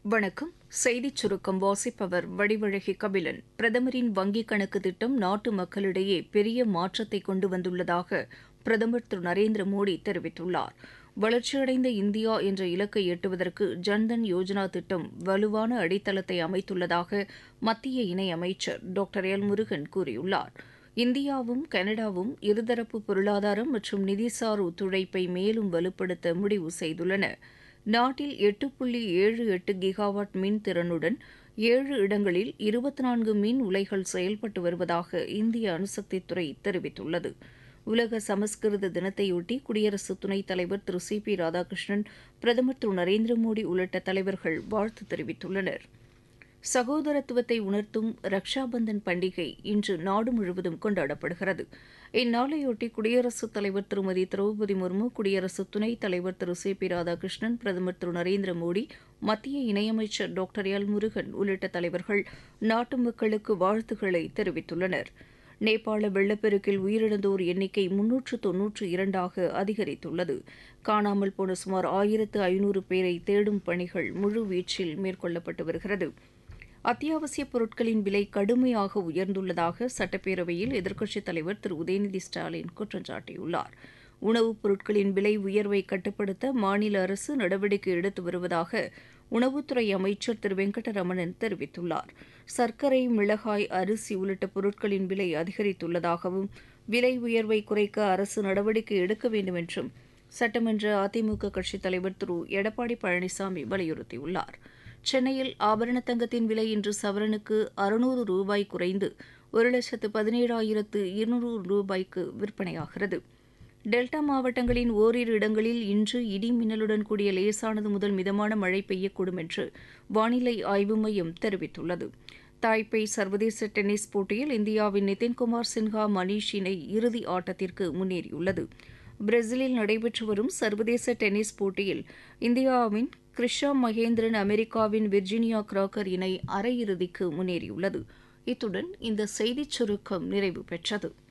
வணக்கம் செய்திச் சுருக்கம் வாசிப்பவர் வடிவழகி கபிலன் பிரதமரின் வங்கிக் கணக்கு திட்டம் நாட்டு மக்களிடையே பெரிய மாற்றத்தை கொண்டு வந்துள்ளதாக பிரதமர் திரு நரேந்திர மோடி தெரிவித்துள்ளார் வளர்ச்சியடைந்த இந்தியா என்ற இலக்கை எட்டுவதற்கு ஜன்தன் யோஜனா திட்டம் வலுவான அடித்தளத்தை அமைத்துள்ளதாக மத்திய இணையமைச்சர் டாக்டர் எல் முருகன் கூறியுள்ளார் இந்தியாவும் கனடாவும் இருதரப்பு பொருளாதாரம் மற்றும் நிதிசார் ஒத்துழைப்பை மேலும் வலுப்படுத்த முடிவு செய்துள்ளன நாட்டில் எட்டு புள்ளி ஏழு எட்டு கிகாவாட் மின் திறனுடன் ஏழு இடங்களில் இருபத்தி நான்கு மின் உலைகள் செயல்பட்டு வருவதாக இந்திய அணுசக்தித்துறை தெரிவித்துள்ளது உலக சமஸ்கிருத தினத்தையொட்டி குடியரசு துணைத் தலைவர் திரு சி பி ராதாகிருஷ்ணன் பிரதமர் திரு நரேந்திர மோடி உள்ளிட்ட தலைவர்கள் வாழ்த்து தெரிவித்துள்ளனா் சகோதரத்துவத்தை உணர்த்தும் ரக்ஷாபந்தன் பண்டிகை இன்று நாடு முழுவதும் கொண்டாடப்படுகிறது இந்நாளையொட்டி குடியரசுத் தலைவர் திருமதி திரௌபதி முர்மு குடியரசு துணைத் தலைவர் திரு சி பி ராதாகிருஷ்ணன் பிரதமர் திரு நரேந்திர மோடி மத்திய இணையமைச்சர் டாக்டர் எல் முருகன் உள்ளிட்ட தலைவர்கள் நாட்டு மக்களுக்கு வாழ்த்துக்களை தெரிவித்துள்ளனர் நேபாள வெள்ளப்பெருக்கில் உயிரிழந்தோர் எண்ணிக்கை முன்னூற்று தொன்னூற்று இரண்டாக அதிகரித்துள்ளது காணாமல் போன சுமார் ஆயிரத்து ஐநூறு பேரை தேடும் பணிகள் முழுவீச்சில் மேற்கொள்ளப்பட்டு வருகிறது அத்தியாவசிய பொருட்களின் விலை கடுமையாக உயர்ந்துள்ளதாக சட்டப்பேரவையில் எதிர்க்கட்சித் தலைவர் திரு உதயநிதி ஸ்டாலின் குற்றம் சாட்டியுள்ளார் உணவுப் பொருட்களின் விலை உயர்வை கட்டுப்படுத்த மாநில அரசு நடவடிக்கை எடுத்து வருவதாக உணவுத்துறை அமைச்சர் திரு வெங்கடரமணன் தெரிவித்துள்ளார் சர்க்கரை மிளகாய் அரிசி உள்ளிட்ட பொருட்களின் விலை அதிகரித்துள்ளதாகவும் விலை உயர்வை குறைக்க அரசு நடவடிக்கை எடுக்க வேண்டும் என்றும் சட்டமன்ற அதிமுக கட்சித் தலைவர் திரு எடப்பாடி பழனிசாமி வலியுறுத்தியுள்ளார் சென்னையில் ஆபரண தங்கத்தின் விலை இன்று சவரனுக்கு அறுநூறு ரூபாய் குறைந்து ஒரு லட்சத்து பதினேழாயிரத்து இருநூறு ரூபாய்க்கு விற்பனையாகிறது டெல்டா மாவட்டங்களின் ஓரிரு இடங்களில் இன்று இடி மின்னலுடன் கூடிய லேசானது முதல் மிதமான மழை பெய்யக்கூடும் என்று வானிலை ஆய்வு மையம் தெரிவித்துள்ளது தாய்பே சர்வதேச டென்னிஸ் போட்டியில் இந்தியாவின் நிதின்குமார் சின்ஹா மணீஷ் இணை இறுதி ஆட்டத்திற்கு முன்னேறியுள்ளது பிரேசிலில் நடைபெற்று வரும் சர்வதேச டென்னிஸ் போட்டியில் இந்தியாவின் கிருஷா மகேந்திரன் அமெரிக்காவின் விர்ஜினியா கிராக்கர் இணை அரையிறுதிக்கு முன்னேறியுள்ளது இத்துடன் இந்த செய்திச் சுருக்கம் நிறைவு பெற்றது